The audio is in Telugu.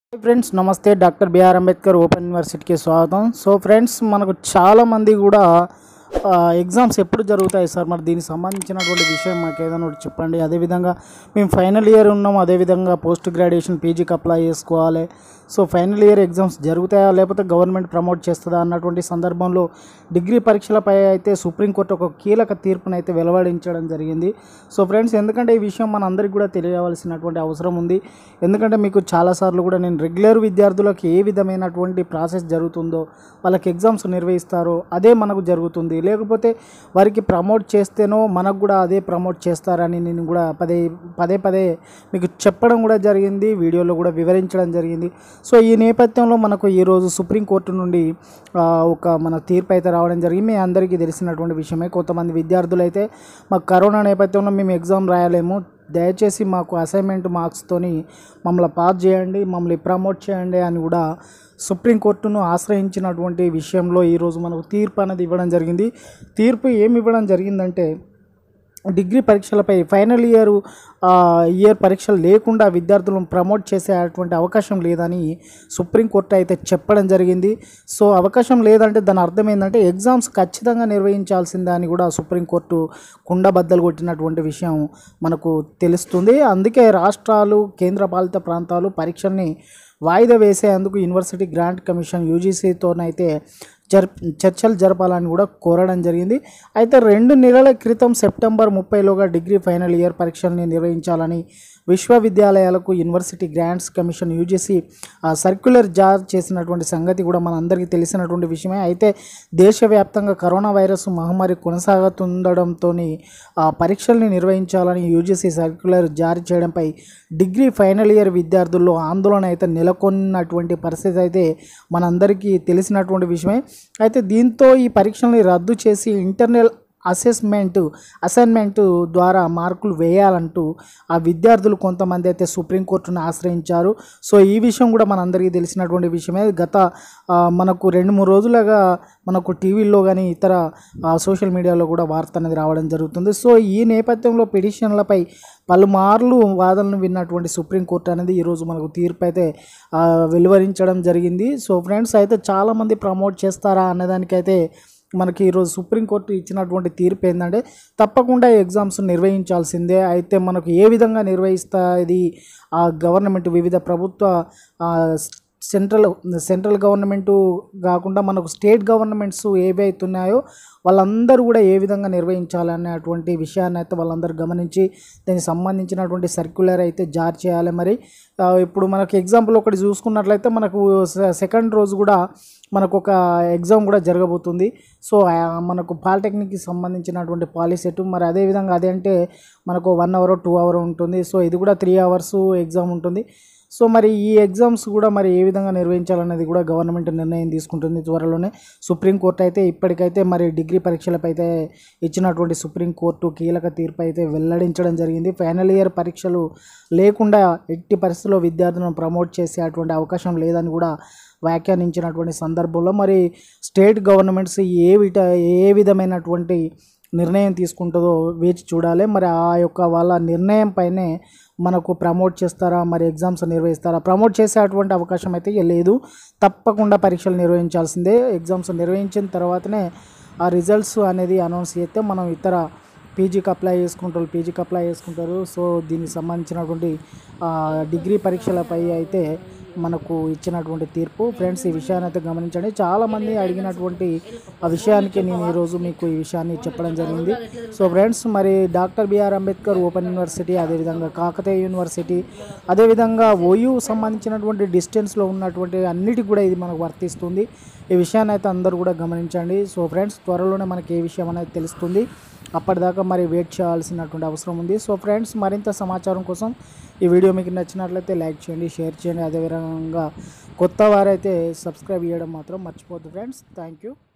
హాయ్ ఫ్రెండ్స్ నమస్తే డాక్టర్ బిఆర్ అంబేద్కర్ ఓపెన్ యూనివర్సిటీకి స్వాగతం సో ఫ్రెండ్స్ మనకు చాలామంది కూడా ఆ, ఎగ్జామ్స్ ఎప్పుడు జరుగుతాయి సార్ మరి దీనికి సంబంధించినటువంటి విషయం మాకు ఏదైనా ఒకటి చెప్పండి అదేవిధంగా మేము ఫైనల్ ఇయర్ ఉన్నాం అదేవిధంగా పోస్ట్ గ్రాడ్యుయేషన్ పీజీకి అప్లై చేసుకోవాలి సో ఫైనల్ ఇయర్ ఎగ్జామ్స్ జరుగుతాయా లేకపోతే గవర్నమెంట్ ప్రమోట్ చేస్తుందా అన్నటువంటి సందర్భంలో డిగ్రీ పరీక్షలపై అయితే సుప్రీంకోర్టు ఒక కీలక తీర్పును అయితే వెలువడించడం జరిగింది సో ఫ్రెండ్స్ ఎందుకంటే ఈ విషయం మన అందరికీ కూడా తెలియవలసినటువంటి అవసరం ఉంది ఎందుకంటే మీకు చాలాసార్లు కూడా నేను రెగ్యులర్ విద్యార్థులకు ఏ విధమైనటువంటి ప్రాసెస్ జరుగుతుందో వాళ్ళకి ఎగ్జామ్స్ నిర్వహిస్తారో అదే మనకు జరుగుతుంది లేకపోతే వారికి ప్రమోట్ చేస్తేనో మనకు కూడా అదే ప్రమోట్ చేస్తారని నేను కూడా పదే పదే పదే మీకు చెప్పడం కూడా జరిగింది వీడియోలో కూడా వివరించడం జరిగింది సో ఈ నేపథ్యంలో మనకు ఈరోజు సుప్రీంకోర్టు నుండి ఆ, ఒక మన తీర్పు అయితే రావడం జరిగింది మీ అందరికీ తెలిసినటువంటి విషయమే కొంతమంది విద్యార్థులు అయితే మాకు కరోనా నేపథ్యంలో మేము ఎగ్జామ్ రాయలేము దయచేసి మాకు అసైన్మెంట్ మార్క్స్తోని మమ్మల్ని పాస్ చేయండి మమ్మల్ని ప్రమోట్ చేయండి అని కూడా సుప్రీంకోర్టును ఆశ్రయించినటువంటి విషయంలో ఈరోజు మనకు తీర్పు అనేది ఇవ్వడం జరిగింది తీర్పు ఏమి ఇవ్వడం జరిగిందంటే డిగ్రీ పరీక్షలపై ఫైనల్ ఇయర్ ఇయర్ పరీక్షలు లేకుండా విద్యార్థులను ప్రమోట్ చేసేటువంటి అవకాశం లేదని సుప్రీంకోర్టు అయితే చెప్పడం జరిగింది సో అవకాశం లేదంటే దాని అర్థం ఏంటంటే ఎగ్జామ్స్ ఖచ్చితంగా నిర్వహించాల్సిందే అని కూడా సుప్రీంకోర్టు కుండబద్దలు కొట్టినటువంటి విషయం మనకు తెలుస్తుంది అందుకే రాష్ట్రాలు కేంద్రపాలిత ప్రాంతాలు పరీక్షల్ని వాయిదా వేసేందుకు యూనివర్సిటీ గ్రాంట్ కమిషన్ యూజీసీతోనైతే జర్ చర్చలు జరపాలని కూడా కోరడం జరిగింది అయితే రెండు నెలల క్రితం సెప్టెంబర్ ముప్పైలోగా డిగ్రీ ఫైనల్ ఇయర్ పరీక్షల్ని నిర్వహించాలని విశ్వవిద్యాలయాలకు university grants commission UGC circular జారీ చేసినటువంటి సంగతి కూడా మనందరికీ తెలిసినటువంటి విషయమే అయితే దేశవ్యాప్తంగా కరోనా వైరస్ మహమ్మారి కొనసాగుతుండడంతో పరీక్షల్ని నిర్వహించాలని యూజీసీ సర్క్యులర్ జారీ చేయడంపై డిగ్రీ ఫైనల్ ఇయర్ విద్యార్థుల్లో ఆందోళన అయితే నెలకొన్నటువంటి పరిస్థితి అయితే మనందరికీ తెలిసినటువంటి విషయమే అయితే దీంతో ఈ పరీక్షల్ని రద్దు చేసి ఇంటర్నల్ అసెస్మెంట్ అసైన్మెంట్ ద్వారా మార్కులు వేయాలంటూ ఆ విద్యార్థులు కొంతమంది అయితే సుప్రీంకోర్టును ఆశ్రయించారు సో ఈ విషయం కూడా మనందరికీ తెలిసినటువంటి విషయమే గత ఆ, మనకు రెండు మూడు రోజులుగా మనకు టీవీల్లో కానీ ఇతర ఆ, సోషల్ మీడియాలో కూడా వార్త అనేది రావడం జరుగుతుంది సో ఈ నేపథ్యంలో పిటిషన్లపై పలుమార్లు వాదనలు విన్నటువంటి సుప్రీంకోర్టు అనేది ఈరోజు మనకు తీర్పు అయితే ఆ, వెలువరించడం జరిగింది సో ఫ్రెండ్స్ అయితే చాలామంది ప్రమోట్ చేస్తారా అన్నదానికైతే మనకి ఈరోజు సుప్రీంకోర్టు ఇచ్చినటువంటి తీర్పు ఏంటంటే తప్పకుండా ఎగ్జామ్స్ నిర్వహించాల్సిందే అయితే మనకు ఏ విధంగా నిర్వహిస్తుంది ఆ గవర్నమెంట్ వివిధ ప్రభుత్వ ఆ, సెంట్రల్ సెంట్రల్ గవర్నమెంట్ కాకుండా మనకు స్టేట్ గవర్నమెంట్స్ ఏవి అవుతున్నాయో వాళ్ళందరూ కూడా ఏ విధంగా నిర్వహించాలనేటువంటి విషయాన్ని అయితే వాళ్ళందరూ గమనించి దానికి సంబంధించినటువంటి సర్క్యులర్ అయితే జారీ చేయాలి మరి ఆ, ఇప్పుడు మనకి ఎగ్జాంపుల్ ఒకటి చూసుకున్నట్లయితే మనకు సె- సెకండ్ రోజు కూడా మనకు ఒక ఎగ్జామ్ కూడా జరగబోతుంది సో ఆ, మనకు పాలిటెక్నిక్కి సంబంధించినటువంటి పాలిసెట్ మరి అదేవిధంగా అదేంటే మనకు వన్ అవర్ టూ అవర్ ఉంటుంది సో ఇది కూడా త్రీ అవర్స్ ఎగ్జామ్ ఉంటుంది సో మరి ఈ ఎగ్జామ్స్ కూడా మరి ఏ విధంగా నిర్వహించాలనేది కూడా గవర్నమెంట్ నిర్ణయం తీసుకుంటుంది త్వరలోనే సుప్రీంకోర్టు అయితే ఇప్పటికైతే మరి డిగ్రీ పరీక్షలపై అయితే ఇచ్చినటువంటి సుప్రీంకోర్టు కీలక తీర్పు అయితే వెల్లడించడం జరిగింది ఫైనల్ ఇయర్ పరీక్షలు లేకుండా ఎట్టి పరిస్థితుల్లో విద్యార్థులను ప్రమోట్ చేసే అటువంటి అవకాశం లేదని కూడా వ్యాఖ్యానించినటువంటి సందర్భంలో మరి స్టేట్ గవర్నమెంట్స్ ఏ విట ఏ విధమైనటువంటి నిర్ణయం తీసుకుంటుందో వేచి చూడాలి మరి ఆ యొక్క వాళ్ళ నిర్ణయం పైనే మనకు ప్రమోట్ చేస్తారా మరి ఎగ్జామ్స్ నిర్వహిస్తారా ప్రమోట్ చేసే అటువంటి అవకాశం అయితే లేదు తప్పకుండా పరీక్షలు నిర్వహించాల్సిందే ఎగ్జామ్స్ నిర్వహించిన తర్వాతనే ఆ రిజల్ట్స్ అనేది అనౌన్స్ చేస్తే మనం ఇతర పీజీకి అప్లై చేసుకుంటారు పీజీకి అప్లై చేసుకుంటారు సో దీనికి సంబంధించినటువంటి ఆ, డిగ్రీ పరీక్షలపై అయితే మనకు ఇచ్చినటువంటి తీర్పు ఫ్రెండ్స్ ఈ విషయాన్ని అయితే గమనించండి చాలామంది అడిగినటువంటి ఆ విషయానికి నేను ఈరోజు మీకు ఈ విషయాన్ని చెప్పడం జరిగింది సో ఫ్రెండ్స్ మరి doctor BR Ambedkar open university అదేవిధంగా కాకతీయ యూనివర్సిటీ అదేవిధంగా ఓయూ సంబంధించినటువంటి డిస్టెన్స్లో ఉన్నటువంటి అన్నిటికి కూడా ఇది మనకు వర్తిస్తుంది ఈ విషయాన్ని అయితే అందరూ కూడా గమనించండి సో ఫ్రెండ్స్ త్వరలోనే మనకి ఏ విషయం అనేది తెలుస్తుంది అప్పటిదాకా మరి వెయిట్ చేయాల్సినటువంటి అవసరం ఉంది సో ఫ్రెండ్స్ మరింత సమాచారం కోసం ఈ వీడియో మీకు నచ్చినట్లయితే లైక్ చేయండి షేర్ చేయండి అదేవిధంగా కొత్త వారైతే సబ్స్క్రైబ్ చేయడం మాత్రం మర్చిపోద్దు ఫ్రెండ్స్ థ్యాంక్ యూ